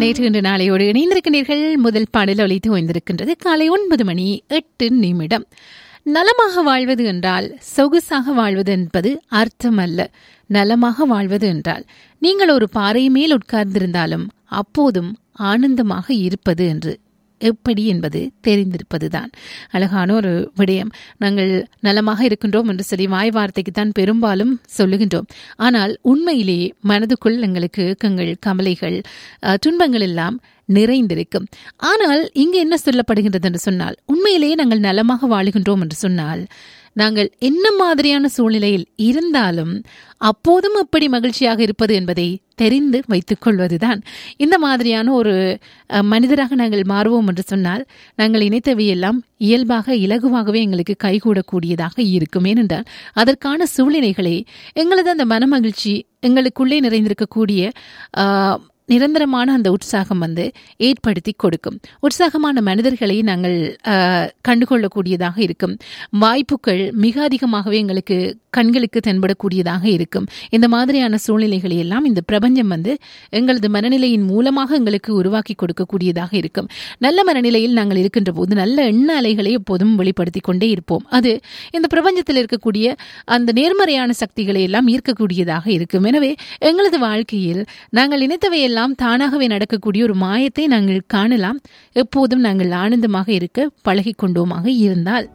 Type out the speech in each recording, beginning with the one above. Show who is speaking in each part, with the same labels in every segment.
Speaker 1: நேற்று இன்று நாளையோடு இணைந்திருக்கிறீர்கள் முதல் பாடல் ஒலித்து ஓய்ந்திருக்கின்றது காலை ஒன்பது மணி எட்டு நிமிடம் நலமாக வாழ்வது என்றால் சொகுசாக வாழ்வது என்பது அர்த்தமல்ல நலமாக வாழ்வது என்றால் நீங்கள் ஒரு பாறை மேல் உட்கார்ந்திருந்தாலும் அப்போதும் ஆனந்தமாக இருப்பது என்று எப்படி என்பது தெரிந்திருப்பதுதான் அழகான ஒரு விடயம் நாங்கள் நலமாக இருக்கின்றோம் என்று சொல்லி வாய் வார்த்தைக்கு தான் பெரும்பாலும் சொல்லுகின்றோம் ஆனால் உண்மையிலேயே மனதுக்குள் எங்களுக்கு ஏக்கங்கள் கவலைகள் அஹ், துன்பங்கள் எல்லாம் நிறைந்திருக்கும் ஆனால் இங்கு என்ன சொல்லப்படுகின்றது என்று சொன்னால் உண்மையிலேயே நாங்கள் நலமாக வாழுகின்றோம் என்று சொன்னால் நாங்கள் என்ன மாதிரியான சூழ்நிலையில் இருந்தாலும் அப்போதும் எப்படி மகிழ்ச்சியாக இருப்பது என்பதை தெரிந்து வைத்துக் கொள்வதுதான் இந்த மாதிரியான ஒரு அஹ், மனிதராக நாங்கள் மாறுவோம் என்று சொன்னால் நாங்கள் இணைத்தவையெல்லாம் இயல்பாக இலகுவாகவே எங்களுக்கு கைகூடக்கூடியதாக இருக்கும் ஏனென்றால் அதற்கான சூழ்நிலைகளை எங்களது அந்த மனமகிழ்ச்சி எங்களுக்குள்ளே நிறைந்திருக்கக்கூடிய ஆஹ், நிரந்தரமான அந்த உற்சாகம் வந்து ஏற்படுத்தி கொடுக்கும் உற்சாகமான மனிதர்களை நாங்கள் ஆஹ், கண்டுகொள்ளக்கூடியதாக இருக்கும் வாய்ப்புகள் மிக அதிகமாகவே எங்களுக்கு கண்களுக்கு தென்படக்கூடியதாக இருக்கும் இந்த மாதிரியான சூழ்நிலைகளை எல்லாம் இந்த பிரபஞ்சம் வந்து எங்களது மனநிலையின் மூலமாக எங்களுக்கு உருவாக்கி கொடுக்கக்கூடியதாக இருக்கும் நல்ல மனநிலையில் நாங்கள் இருக்கின்ற போது நல்ல எண்ண அலைகளை எப்போதும் வெளிப்படுத்தி கொண்டே இருப்போம் அது இந்த பிரபஞ்சத்தில் இருக்கக்கூடிய அந்த நேர்மறையான சக்திகளை எல்லாம் ஈர்க்கக்கூடியதாக இருக்கும் எனவே எங்களது வாழ்க்கையில் நாங்கள் நினைத்தவையெல்லாம் தானாகவே நடக்கக்கூடிய ஒரு மாயத்தை நாங்கள் காணலாம் எப்போதும் நாங்கள் ஆனந்தமாக இருக்க பழகிக் கொண்டோமாக இருந்தால்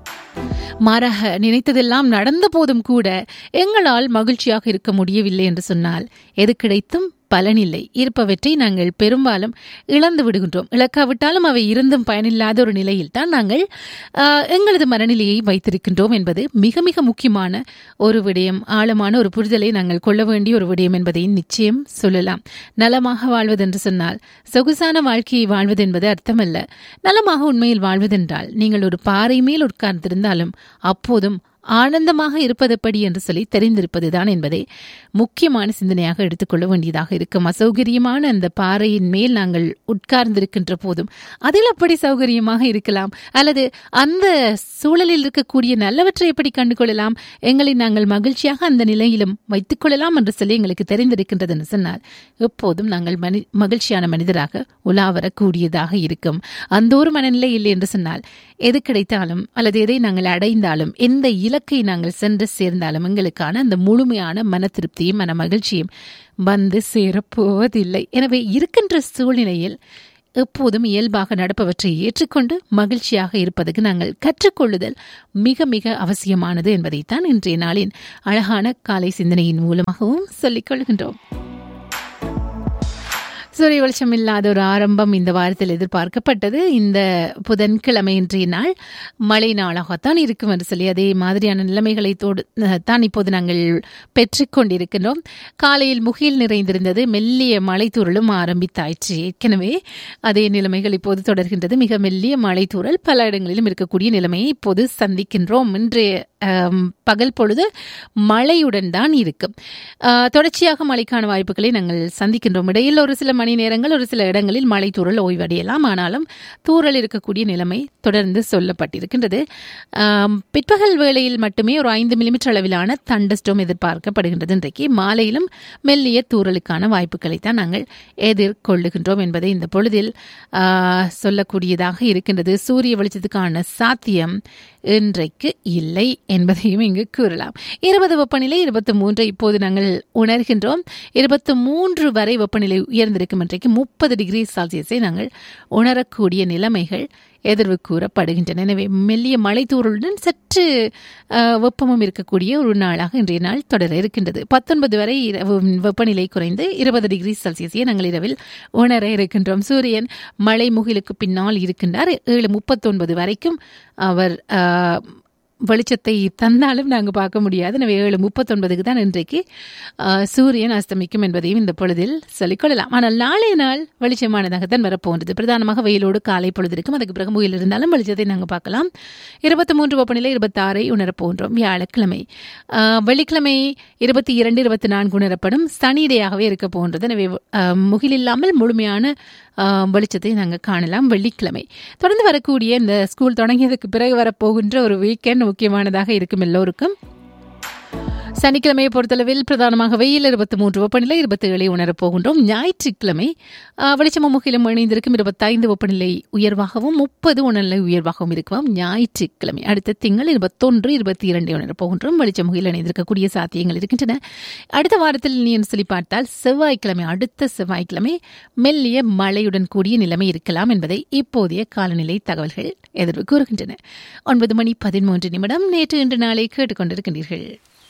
Speaker 1: மாறாக நினைத்ததெல்லாம் நடந்த போதும் கூட எங்களால் மகிழ்ச்சியாக இருக்க முடியவில்லை என்று சொன்னால் எது கிடைத்தும் பலனில்லை இருப்பவற்றை நாங்கள் பெரும்பாலும் இழந்து விடுகின்றோம் இழக்காவிட்டாலும் அவை இருந்தும் பயனில்லாத ஒரு நிலையில் தான் நாங்கள் ஆஹ், எங்களது மனநிலையை வைத்திருக்கின்றோம் என்பது மிக மிக முக்கியமான ஒரு விடயம் ஆழமான ஒரு புரிதலை நாங்கள் கொள்ள வேண்டிய ஒரு விடயம் என்பதை நிச்சயம் சொல்லலாம் நலமாக வாழ்வது என்று சொன்னால் சொகுசான வாழ்க்கையை வாழ்வது என்பது அர்த்தமல்ல நலமாக உண்மையில் வாழ்வதென்றால் நீங்கள் ஒரு பாறை மேல் உட்கார்ந்திருந்தாலும் அப்போதும் ஆனந்தமாக இருப்பதெப்படி என்று சொல்லி தெரிந்திருப்பதுதான் என்பதை முக்கியமான சிந்தனையாக எடுத்துக்கொள்ள வேண்டியதாக இருக்கும் அசௌகரியமான அந்த பாறையின் மேல் நாங்கள் உட்கார்ந்திருக்கின்ற போதும் அதில் அப்படி சௌகரியமாக இருக்கலாம் அல்லது அந்த சூழலில் இருக்கக்கூடிய நல்லவற்றை எப்படி கண்டுகொள்ளலாம் எங்களை நாங்கள் மகிழ்ச்சியாக அந்த நிலையிலும் வைத்துக் கொள்ளலாம் என்று சொல்லி எங்களுக்கு தெரிந்திருக்கின்றது என்று சொன்னால் எப்போதும் நாங்கள் மனி மகிழ்ச்சியான மனிதராக உலா வரக்கூடியதாக இருக்கும் அந்த ஒரு மனநிலை இல்லை என்று சொன்னால் எது கிடைத்தாலும் அல்லது எதை நாங்கள் அடைந்தாலும் எந்த இலக்கை நாங்கள் சென்று சேர்ந்தாலும் எங்களுக்கான அந்த முழுமையான மன திருப்தியும் மன மகிழ்ச்சியும் வந்து சேரப்போவதில்லை எனவே இருக்கின்ற சூழ்நிலையில் எப்போதும் இயல்பாக நடப்பவற்றை ஏற்றுக்கொண்டு மகிழ்ச்சியாக இருப்பதற்கு நாங்கள் கற்றுக்கொள்ளுதல் மிக மிக அவசியமானது என்பதைத்தான் இன்றைய நாளின் அழகான காலை சிந்தனையின் மூலமாகவும் சொல்லிக் கொள்கின்றோம் சூரிய வெளிச்சம் இல்லாத ஒரு ஆரம்பம் இந்த வாரத்தில் எதிர்பார்க்கப்பட்டது இந்த புதன்கிழமை இன்றைய நாள் மழை நாளாகத்தான் இருக்கும் என்று சொல்லி அதே மாதிரியான நிலைமைகளை தோடு தான் இப்போது நாங்கள் பெற்றுக்கொண்டிருக்கின்றோம் காலையில் முகில் நிறைந்திருந்தது மெல்லிய மழை தூறலும் ஆரம்பித்தாயிற்று ஏற்கனவே அதே நிலைமைகள் இப்போது தொடர்கின்றது மிக மெல்லிய மழை தூறல் பல இடங்களிலும் இருக்கக்கூடிய நிலைமையை இப்போது சந்திக்கின்றோம் இன்றைய ஆம், பகல் பொழுது மழையுடன் தான் இருக்கும் ஆ, தொடர்ச்சியாக மழைக்கான வாய்ப்புகளை நாங்கள் சந்திக்கின்றோம் இடையில் ஒரு சில மணி நேரங்கள் ஒரு சில இடங்களில் மழை தூறல் ஓய்வடையலாம் ஆனாலும் தூறல் இருக்கக்கூடிய நிலைமை தொடர்ந்து சொல்லப்பட்டிருக்கின்றது ஆம், பிற்பகல் வேளையில் மட்டுமே ஒரு ஐந்து மில்லிமீட்டர் அளவிலான தண்டஸ்டோம் எதிர்பார்க்கப்படுகின்றது இன்றைக்கு மாலையிலும் மெல்லிய தூறலுக்கான வாய்ப்புகளை தான் நாங்கள் எதிர்கொள்ளுகின்றோம் என்பதை இந்த பொழுதில் ஆ, சொல்லக்கூடியதாக இருக்கின்றது சூரிய வெளிச்சத்துக்கான சாத்தியம் இன்றைக்கு இல்லை என்பதையும் இங்கு கூறலாம் இருபது வெப்பநிலை இருபத்தி மூன்றை இப்போது நாங்கள் உணர்கின்றோம் இருபத்தி மூன்று வரை வெப்பநிலை உயர்ந்திருக்கும் இன்றைக்கு முப்பது டிகிரி செல்சியஸை நாங்கள் உணரக்கூடிய நிலைமைகள் எதிர்வு கூறப்படுகின்றன எனவே மெல்லிய மழை தூறலுடன் சற்று அஹ், வெப்பமும் இருக்கக்கூடிய ஒரு நாளாக இன்றைய நாள் தொடர இருக்கின்றது பத்தொன்பது வரை இரவு வெப்பநிலை குறைந்து இருபது டிகிரி செல்சியஸை நாங்கள் இரவில் உணர இருக்கின்றோம் சூரியன் மழை முகிலுக்கு பின்னால் இருக்கின்றார் ஏழு முப்பத்தொன்பது வரைக்கும் அவர் அஹ், வெளிச்சத்தை தந்தாலும் நாங்கள் பார்க்க முடியாது எனவே ஏழு முப்பத்தொன்பதுக்கு தான் இன்றைக்கு ஆஹ், சூரியன் அஸ்தமிக்கும் என்பதையும் இந்த பொழுதில் சொல்லிக்கொள்ளலாம் ஆனால் நாளைய நாள் வெளிச்சமானதாகத்தான் வரப்போன்றது பிரதானமாக வெயிலோடு காலை பொழுது இருக்கும் அதுக்கு பிறகு முயல் இருந்தாலும் வெளிச்சத்தை நாங்கள் பார்க்கலாம் இருபத்தி மூன்று வெப்பநிலை இருபத்தாறை உணரப்போன்றோம் வியாழக்கிழமை ஆஹ், வெள்ளிக்கிழமை இருபத்தி இரண்டு இருபத்தி நான்கு உணரப்படும் சனிடையாகவே இருக்க போன்றது எனவே ஆஹ், முகில் இல்லாமல் முழுமையான ஆஹ், வெளிச்சத்தை நாங்கள் காணலாம் வெள்ளிக்கிழமை தொடர்ந்து வரக்கூடிய இந்த ஸ்கூல் தொடங்கியதுக்கு பிறகு வரப்போகின்ற ஒரு வீக்கெண்ட் முக்கியமானதாக இருக்கும் எல்லோருக்கும் சனிக்கிழமையை பொறுத்தளவில் பிரதானமாக வெயில் இருபத்தி மூன்று வெப்பநிலை இருபத்தி ஏழை உணரப் போகின்றோம் ஞாயிற்றுக்கிழமை ஆஹ், வெளிச்சமும் முகிலும் இணைந்திருக்கும் இருபத்தைந்து வெப்பநிலை உயர்வாகவும் முப்பது உணர்நிலை உயர்வாகவும் இருக்கும் ஞாயிற்றுக்கிழமை அடுத்த திங்கள் இருபத்தொன்று இருபத்தி இரண்டை உணரப் போகின்றோம் வெளிச்சம் முகில் இணைந்திருக்கக்கூடிய சாத்தியங்கள் இருக்கின்றன அடுத்த வாரத்தில் நீ என்று சொல்லி பார்த்தால் செவ்வாய்க்கிழமை அடுத்த செவ்வாய்க்கிழமை மெல்லிய மழையுடன் கூடிய நிலைமை இருக்கலாம் என்பதை இப்போதைய காலநிலை தகவல்கள் எதிர்வு கூறுகின்றன ஒன்பது மணி பதிமூன்று நிமிடம் நேற்று இன்று நாளை கேட்டுக்கொண்டிருக்கின்றீர்கள்